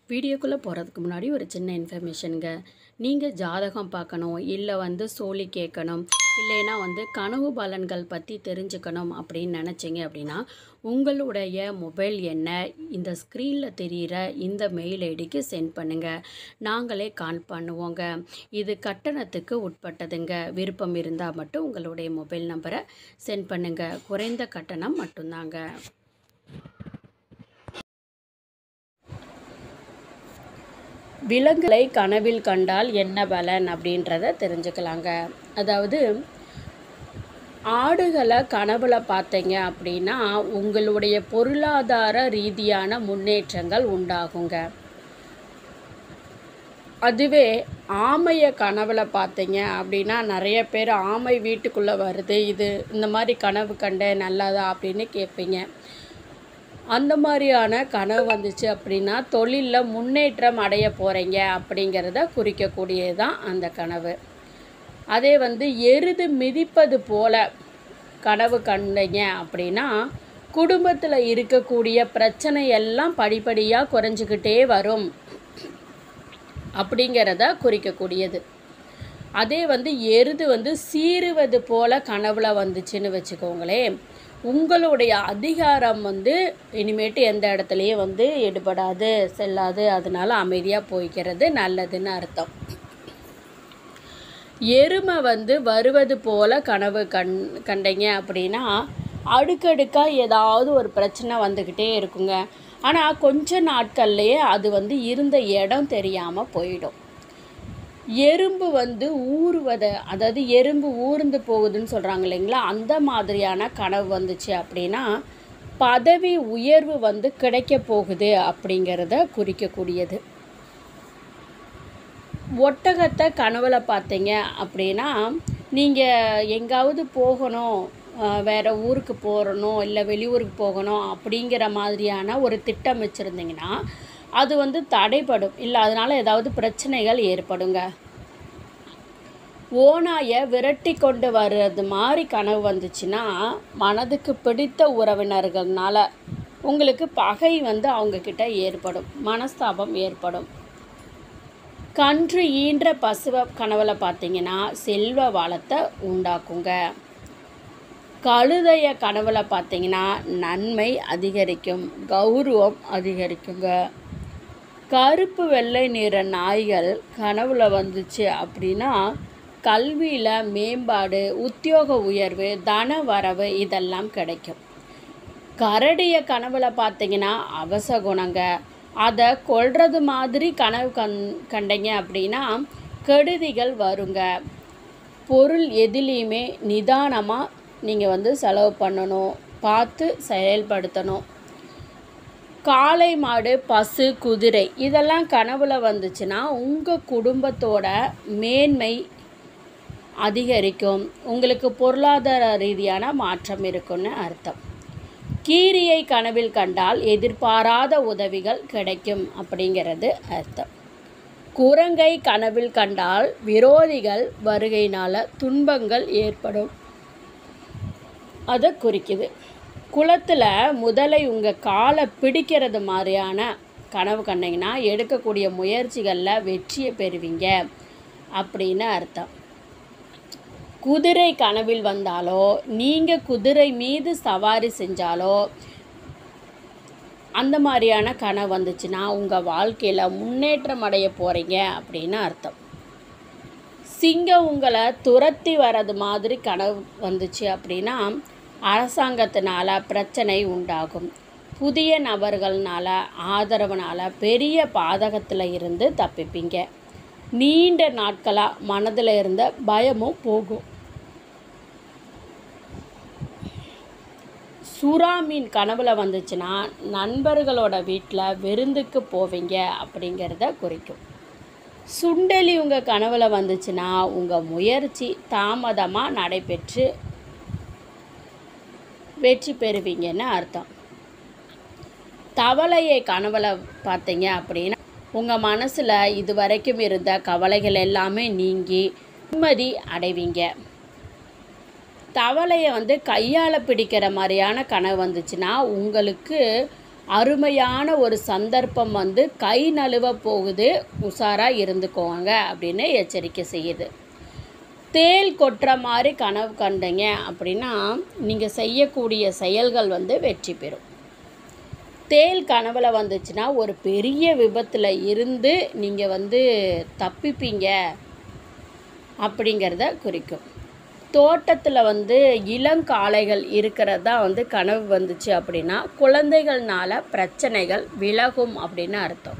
வீடியோக்குள்ளே போகிறதுக்கு முன்னாடி ஒரு சின்ன இன்ஃபர்மேஷனுங்க நீங்கள் ஜாதகம் பார்க்கணும் இல்லை வந்து சோழி கேட்கணும் இல்லைன்னா வந்து கனவு பலன்கள் பற்றி தெரிஞ்சுக்கணும் அப்படின்னு நினச்சிங்க அப்படின்னா உங்களுடைய மொபைல் எண்ணை இந்த ஸ்க்ரீனில் தெரிகிற இந்த மெயில் ஐடிக்கு சென்ட் பண்ணுங்கள் நாங்களே கால் பண்ணுவோங்க இது கட்டணத்துக்கு உட்பட்டதுங்க விருப்பம் இருந்தால் மட்டும் உங்களுடைய மொபைல் நம்பரை சென்ட் பண்ணுங்கள் குறைந்த கட்டணம் மட்டும்தாங்க விலங்குகளை கனவில் கண்டால் என்ன பலன் அப்படின்றத தெரிஞ்சுக்கலாங்க அதாவது ஆடுகளை கனவுல பார்த்தீங்க அப்படின்னா உங்களுடைய பொருளாதார ரீதியான முன்னேற்றங்கள் உண்டாகுங்க அதுவே ஆமையை கனவுல பார்த்தீங்க அப்படின்னா நிறைய பேர் ஆமை வீட்டுக்குள்ளே வருது இது இந்த மாதிரி கனவு கண்டேன் நல்லதா அப்படின்னு கேட்பீங்க அந்த மாதிரியான கனவு வந்துச்சு அப்படின்னா தொழிலில் முன்னேற்றம் அடைய போகிறீங்க அப்படிங்கிறத குறிக்கக்கூடியது தான் அந்த கனவு அதே வந்து எருது மிதிப்பது போல கனவு கண்டீங்க அப்படின்னா குடும்பத்தில் இருக்கக்கூடிய பிரச்சனை எல்லாம் படிப்படியாக குறைஞ்சிக்கிட்டே வரும் அப்படிங்கிறத குறிக்கக்கூடியது அதே வந்து எருது வந்து சீறுவது போல கனவுல வந்துச்சுன்னு வச்சுக்கோங்களேன் உங்களுடைய அதிகாரம் வந்து இனிமேட்டு எந்த இடத்துலையும் வந்து எடுபடாது செல்லாது அதனால அமைதியாக போய்க்கிறது நல்லதுன்னு அர்த்தம் எருமை வந்து வருவது போல கனவு கண் கண்டீங்க அப்படின்னா அடுக்கடுக்காக ஏதாவது ஒரு பிரச்சனை வந்துக்கிட்டே இருக்குங்க ஆனால் கொஞ்ச நாட்கள்லேயே அது வந்து இருந்த இடம் தெரியாமல் போயிடும் எறும்பு வந்து ஊறுவதை அதாவது எறும்பு ஊர்ந்து போகுதுன்னு சொல்கிறாங்க இல்லைங்களா அந்த மாதிரியான கனவு வந்துச்சு அப்படின்னா பதவி உயர்வு வந்து கிடைக்க போகுது அப்படிங்கிறத குறிக்கக்கூடியது ஒட்டகத்தை கனவுல பார்த்தீங்க அப்படின்னா நீங்கள் எங்காவது போகணும் வேறு ஊருக்கு போகணும் இல்லை வெளியூருக்கு போகணும் அப்படிங்கிற மாதிரியான ஒரு திட்டம் வச்சுருந்தீங்கன்னா அது வந்து தடைப்படும் இல்லை அதனால் ஏதாவது பிரச்சனைகள் ஏற்படுங்க ஓனாயை விரட்டி கொண்டு வர்றது மாதிரி கனவு வந்துச்சுன்னா மனதுக்கு பிடித்த உறவினர்கள்னால உங்களுக்கு பகை வந்து அவங்கக்கிட்ட ஏற்படும் மனஸ்தாபம் ஏற்படும் கன்று ஈன்ற பசுவை கனவுல பார்த்தீங்கன்னா செல்வ வளத்தை உண்டாக்குங்க கழுதைய கனவுல பார்த்தீங்கன்னா நன்மை அதிகரிக்கும் கௌரவம் அதிகரிக்குங்க கருப்பு வெள்ளை நிற நாய்கள் கனவுல வந்துச்சு அப்படின்னா கல்வியில் மேம்பாடு உத்தியோக உயர்வு தன வரவு இதெல்லாம் கிடைக்கும் கரடிய கனவுல பார்த்தீங்கன்னா அவசகுணங்க அதை கொள்வது மாதிரி கனவு கண் கண்டீங்க அப்படின்னா கெடுதிகள் வருங்க பொருள் எதுலேயுமே நிதானமாக நீங்கள் வந்து செலவு பண்ணணும் பார்த்து செயல்படுத்தணும் காளை மாடு பசு குதிரை இதெல்லாம் கனவுல வந்துச்சுன்னா உங்கள் குடும்பத்தோட மேன்மை அதிகரிக்கும் உங்களுக்கு பொருளாதார ரீதியான மாற்றம் இருக்குன்னு அர்த்தம் கீரியை கனவில் கண்டால் எதிர்பாராத உதவிகள் கிடைக்கும் அப்படிங்கிறது அர்த்தம் குரங்கை கனவில் கண்டால் விரோதிகள் வருகையினால் துன்பங்கள் ஏற்படும் அதை குறிக்குது குளத்தில் முதலை உங்கள் காலை பிடிக்கிறது மாதிரியான கனவு கண்டிங்கன்னா எடுக்கக்கூடிய முயற்சிகளில் வெற்றியை பெறுவீங்க அப்படின்னு அர்த்தம் குதிரை கனவில் வந்தாலோ நீங்கள் குதிரை மீது சவாரி செஞ்சாலோ அந்த மாதிரியான கனவு வந்துச்சுன்னா உங்கள் வாழ்க்கையில் முன்னேற்றம் அடைய போகிறீங்க அப்படின்னு அர்த்தம் சிங்கம் உங்களை துரத்தி வர்றது மாதிரி கனவு வந்துச்சு அப்படின்னா அரசாங்கத்தினால பிரச்சனை உண்டாகும் புதிய நபர்கள்னால ஆதரவுனால பெரிய பாதகத்தில் இருந்து தப்பிப்பீங்க நீண்ட நாட்களாக மனதில் இருந்த பயமும் போகும் சுறா மீன் கனவுல வந்துச்சுன்னா நண்பர்களோட வீட்டில் விருந்துக்கு போவீங்க அப்படிங்கிறத குறிக்கும் சுண்டலி உங்கள் கனவுல வந்துச்சுன்னா உங்கள் முயற்சி தாமதமாக நடைபெற்று வெற்றி பெறுவீங்கன்னு அர்த்தம் தவளையை கனவுல பார்த்தீங்க அப்படின்னா உங்கள் மனசில் இது வரைக்கும் இருந்த கவலைகள் எல்லாமே நீங்கி நிம்மதி அடைவீங்க தவளையை வந்து கையால் பிடிக்கிற மாதிரியான கனவு வந்துச்சுன்னா உங்களுக்கு அருமையான ஒரு சந்தர்ப்பம் வந்து கை நழுவ போகுது உஷாராக இருந்துக்கோங்க அப்படின்னு எச்சரிக்கை செய்யுது தேல் கொட்டுற மாதிரி கனவு கண்டீங்க அப்படின்னா நீங்கள் செய்யக்கூடிய செயல்கள் வந்து வெற்றி பெறும் தேல் கனவுல வந்துச்சுன்னா ஒரு பெரிய விபத்தில் இருந்து நீங்கள் வந்து தப்பிப்பீங்க அப்படிங்கிறத குறிக்கும் தோட்டத்தில் வந்து இளங்காளைகள் இருக்கிறதா வந்து கனவு வந்துச்சு அப்படின்னா குழந்தைகள்னால பிரச்சனைகள் விலகும் அப்படின்னு அர்த்தம்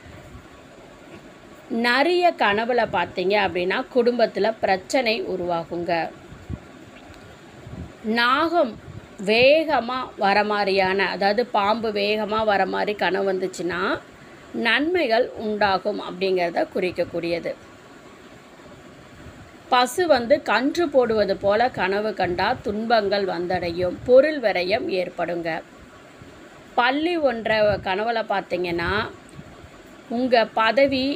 நிறைய கனவுல பார்த்தீங்க அப்படின்னா குடும்பத்தில் பிரச்சனை உருவாகுங்க நாகம் வேகமாக வர மாதிரியான அதாவது பாம்பு வேகமாக வர மாதிரி கனவு வந்துச்சுன்னா நன்மைகள் உண்டாகும் அப்படிங்கிறத குறிக்கக்கூடியது பசு வந்து கன்று போடுவது போல கனவு கண்டா துன்பங்கள் வந்தடையும் பொருள் விரயம் ஏற்படுங்க பள்ளி ஒன்றை கனவுல பார்த்தீங்கன்னா உங்கள் பதவி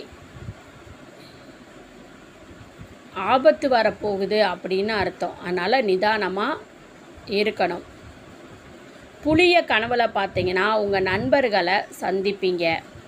ஆபத்து வரப்போகுது அப்படின்னு அர்த்தம் அதனால் நிதானமாக இருக்கணும் புளிய கனவுல பார்த்தீங்கன்னா உங்கள் நண்பர்களை சந்திப்பீங்க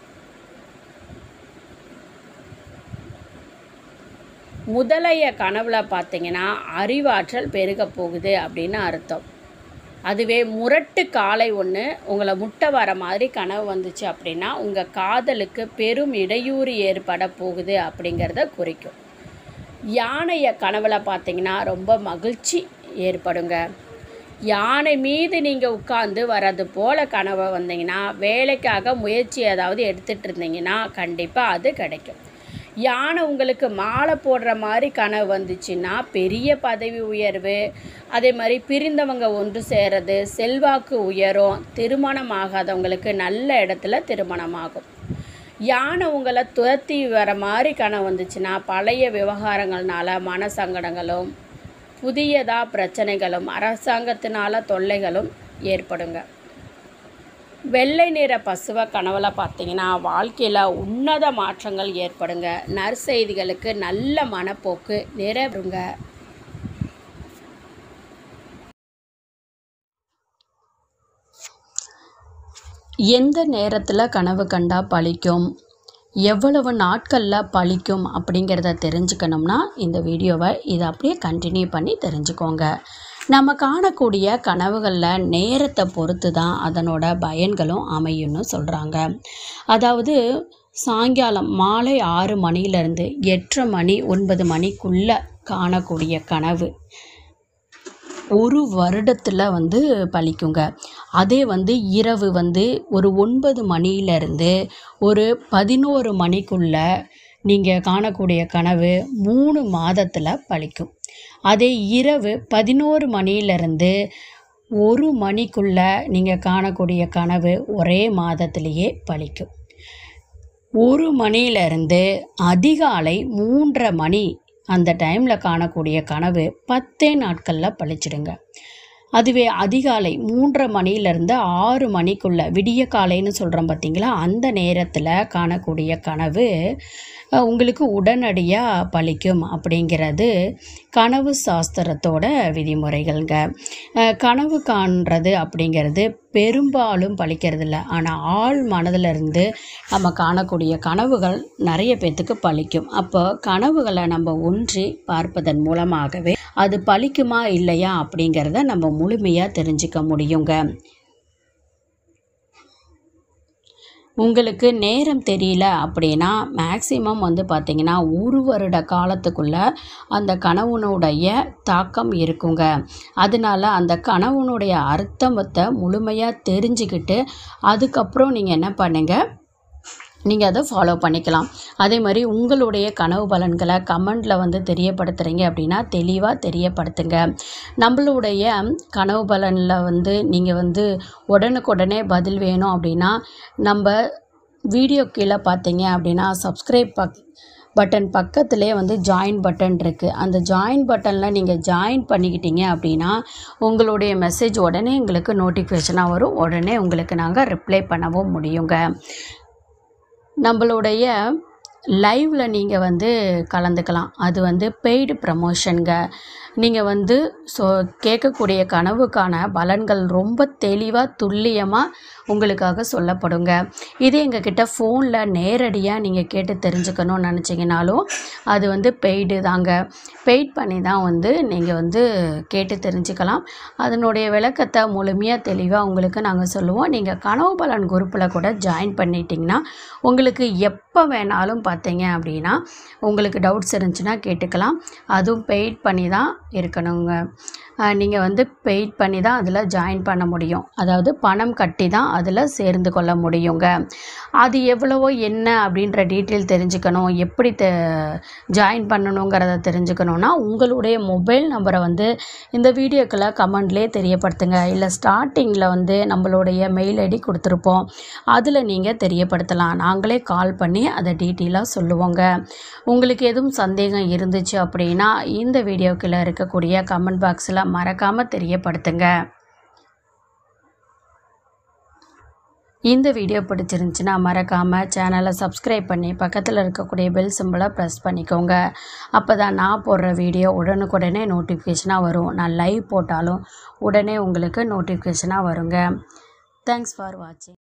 முதலைய கனவுல பார்த்தீங்கன்னா அறிவாற்றல் பெருக போகுது அப்படின்னு அர்த்தம் அதுவே முரட்டு காலை ஒன்று உங்களை முட்டை வர மாதிரி கனவு வந்துச்சு அப்படின்னா உங்கள் காதலுக்கு பெரும் இடையூறு ஏற்பட போகுது அப்படிங்கிறத குறிக்கும் யானையை கனவுல பார்த்தீங்கன்னா ரொம்ப மகிழ்ச்சி ஏற்படுங்க யானை மீது நீங்கள் உட்காந்து வர்றது போல் கனவை வந்தீங்கன்னா வேலைக்காக முயற்சி ஏதாவது எடுத்துகிட்டு இருந்தீங்கன்னா கண்டிப்பாக அது கிடைக்கும் யானை உங்களுக்கு மாலை போடுற மாதிரி கனவு வந்துச்சுன்னா பெரிய பதவி உயர்வு அதே மாதிரி பிரிந்தவங்க ஒன்று சேருறது செல்வாக்கு உயரும் திருமணம் ஆகாதவங்களுக்கு நல்ல இடத்துல திருமணமாகும் யானை உங்களை துரத்தி வர மாதிரி கனவு வந்துச்சுன்னா பழைய விவகாரங்கள்னால மன சங்கடங்களும் புதியதாக பிரச்சனைகளும் அரசாங்கத்தினால தொல்லைகளும் ஏற்படுங்க வெள்ளை நிற பசுவை கனவுல பார்த்தீங்கன்னா வாழ்க்கையில் உன்னத மாற்றங்கள் ஏற்படுங்க நற்செய்திகளுக்கு நல்ல மனப்போக்கு நிறைவுங்க எந்த நேரத்தில் கனவு கண்டா பழிக்கும் எவ்வளவு நாட்களில் பழிக்கும் அப்படிங்கிறத தெரிஞ்சுக்கணும்னா இந்த வீடியோவை இதை அப்படியே கண்டினியூ பண்ணி தெரிஞ்சுக்கோங்க நம்ம காணக்கூடிய கனவுகளில் நேரத்தை பொறுத்து தான் அதனோட பயன்களும் அமையும்னு சொல்கிறாங்க அதாவது சாயங்காலம் மாலை ஆறு மணிலேருந்து எட்டரை மணி ஒன்பது மணிக்குள்ளே காணக்கூடிய கனவு ஒரு வருடத்தில் வந்து பலிக்குங்க அதே வந்து இரவு வந்து ஒரு ஒன்பது மணியிலேருந்து ஒரு பதினோரு மணிக்குள்ளே நீங்கள் காணக்கூடிய கனவு மூணு மாதத்தில் பலிக்கும் அதே இரவு பதினோரு மணியிலேருந்து ஒரு மணிக்குள்ளே நீங்கள் காணக்கூடிய கனவு ஒரே மாதத்திலேயே பலிக்கும் ஒரு மணியிலிருந்து அதிகாலை மூன்றரை மணி அந்த டைமில் காணக்கூடிய கனவு பத்தே நாட்களில் பழிச்சிடுங்க அதுவே அதிகாலை மூன்றரை மணியிலேருந்து ஆறு மணிக்குள்ளே விடிய காலைன்னு சொல்கிறோம் பார்த்தீங்களா அந்த நேரத்தில் காணக்கூடிய கனவு அஹ், உங்களுக்கு உடனடியாக பலிக்கும் அப்படிங்கிறது கனவு சாஸ்திரத்தோட விதிமுறைகள்ங்க அஹ், கனவு காண்றது அப்படிங்கிறது பெரும்பாலும் பழிக்கிறதில்ல ஆனால் ஆள் மனதில் இருந்து நம்ம காணக்கூடிய கனவுகள் நிறைய பேர்த்துக்கு பலிக்கும் அப்போ கனவுகளை நம்ம ஒன்றி பார்ப்பதன் மூலமாகவே அது பலிக்குமா இல்லையா அப்படிங்கிறத நம்ம முழுமையாக தெரிஞ்சுக்க முடியுங்க உங்களுக்கு நேரம் தெரியல அப்படின்னா மேக்சிமம் வந்து பார்த்திங்கன்னா ஒரு வருட காலத்துக்குள்ளே அந்த கணவனுடைய தாக்கம் இருக்குங்க அதனால அந்த கணவனுடைய அர்த்தத்தை முழுமையாக தெரிஞ்சுக்கிட்டு அதுக்கப்புறம் நீங்கள் என்ன பண்ணுங்க நீங்கள் அதை ஃபாலோ பண்ணிக்கலாம் அதே மாதிரி உங்களுடைய கனவு பலன்களை கமெண்டில் வந்து தெரியப்படுத்துகிறீங்க அப்படின்னா தெளிவாக தெரியப்படுத்துங்க நம்மளுடைய கனவு பலனில் வந்து நீங்கள் வந்து உடனுக்குடனே பதில் வேணும் அப்படின்னா நம்ம வீடியோ கீழே பார்த்தீங்க அப்படின்னா சப்ஸ்கிரைப் பக் பட்டன் பக்கத்துலேயே வந்து ஜாயின் பட்டன் இருக்குது அந்த ஜாயின் பட்டனில் நீங்கள் ஜாயின் பண்ணிக்கிட்டீங்க அப்படின்னா உங்களுடைய மெசேஜ் உடனே எங்களுக்கு நோட்டிஃபிகேஷனாக வரும் உடனே உங்களுக்கு நாங்கள் ரிப்ளை பண்ணவும் முடியுங்க நம்மளுடைய லைவில் நீங்கள் வந்து கலந்துக்கலாம் அது வந்து பெய்டு ப்ரமோஷனுங்க நீங்கள் வந்து ஸோ கேட்கக்கூடிய கனவுக்கான பலன்கள் ரொம்ப தெளிவாக துல்லியமாக உங்களுக்காக சொல்லப்படுங்க இது எங்ககிட்ட ஃபோனில் நேரடியாக நீங்கள் கேட்டு தெரிஞ்சுக்கணும்னு நினச்சிங்கனாலும் அது வந்து பெய்டு தாங்க பெய்ட் பண்ணி தான் வந்து நீங்கள் வந்து கேட்டு தெரிஞ்சுக்கலாம் அதனுடைய விளக்கத்தை முழுமையாக தெளிவாக உங்களுக்கு நாங்கள் சொல்லுவோம் நீங்கள் கனவு பலன் குரூப்பில் கூட ஜாயின் பண்ணிட்டீங்கன்னா உங்களுக்கு எப்போ வேணாலும் பார்த்தீங்க அப்படின்னா உங்களுக்கு டவுட்ஸ் இருந்துச்சுன்னா கேட்டுக்கலாம் அதுவும் பெய்ட் பண்ணி தான் இருக்கணுங்க நீங்கள் வந்து பெய்ட் பண்ணி தான் அதில் ஜாயின் பண்ண முடியும் அதாவது பணம் கட்டி தான் அதில் சேர்ந்து கொள்ள முடியுங்க அது எவ்வளவோ என்ன அப்படின்ற டீட்டெயில் தெரிஞ்சுக்கணும் எப்படி தெ ஜாயின் பண்ணணுங்கிறத தெரிஞ்சுக்கணுன்னா உங்களுடைய மொபைல் நம்பரை வந்து இந்த வீடியோக்குள்ள கமெண்ட்லேயே தெரியப்படுத்துங்க இல்லை ஸ்டார்டிங்கில் வந்து நம்மளுடைய மெயில் ஐடி கொடுத்துருப்போம் அதில் நீங்கள் தெரியப்படுத்தலாம் நாங்களே கால் பண்ணி அதை டீட்டெயிலாக சொல்லுவோங்க உங்களுக்கு எதுவும் சந்தேகம் இருந்துச்சு அப்படின்னா இந்த வீடியோக்குள்ள இருக்கக்கூடிய கமெண்ட் பாக்ஸில் மறக்காமல் தெரியப்படுத்துங்க இந்த வீடியோ பிடிச்சிருந்துச்சுன்னா மறக்காமல் சேனலை சப்ஸ்கிரைப் பண்ணி பக்கத்தில் இருக்கக்கூடிய பெல் சிம்பிளை ப்ரெஸ் பண்ணிக்கோங்க அப்போ தான் நான் போடுற வீடியோ உடனுக்குடனே நோட்டிஃபிகேஷனாக வரும் நான் லைவ் போட்டாலும் உடனே உங்களுக்கு நோட்டிஃபிகேஷனாக வருங்க தேங்க்ஸ் ஃபார் வாட்சிங்